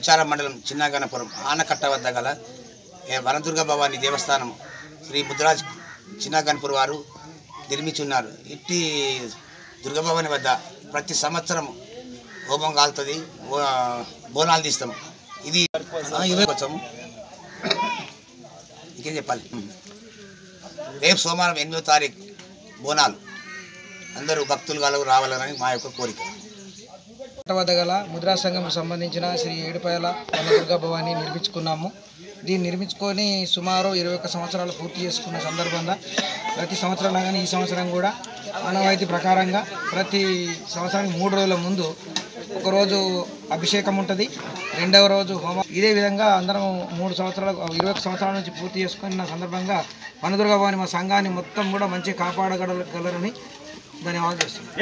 కొల్చాల మండలం చిన్నగనపురం ఆనకట్ట వద్ద గల ఏ వనదుర్గ భవాని దేవస్థానం శ్రీ ముద్రాజ్ చిన్నగన్పూర్ వారు నిర్మించున్నారు ఇట్టి దుర్గభవాని వద్ద ప్రతి సంవత్సరం హోమం కాలుతుంది బో- బోనాలు తీస్తాం ఇది ఆ, ఇవే వచ్చాము ఇంకేం చెప్పాలి రేపు సోమవారం ఎనిమిదో తారీఖు బోనాలు అందరూ భక్తులు గలవు రావాలని మా యొక్క కోరిక పుట్ట వద్ద గల ముద్రా సంఘం సంబంధించిన శ్రీ ఏడుపాయల వనదుర్గ భవాన్ని నిర్మించుకున్నాము దీన్ని నిర్మించుకొని సుమారు ఇరవై ఒక్క సంవత్సరాలు పూర్తి చేసుకున్న సందర్భంగా ప్రతి సంవత్సరం లాగానే ఈ సంవత్సరం కూడా ఆనవాయితీ ప్రకారంగా ప్రతి సంవత్సరానికి మూడు రోజుల ముందు ఒకరోజు అభిషేకం ఉంటుంది రెండవ రోజు హోమం ఇదే విధంగా అందరం మూడు సంవత్సరాలు ఇరవై ఒక్క సంవత్సరాల నుంచి పూర్తి చేసుకున్న సందర్భంగా వనదుర్గ భవాని మా సంఘాన్ని మొత్తం కూడా మంచిగా కాపాడగలగలరని ధన్యవాదాలు చేస్తున్నాం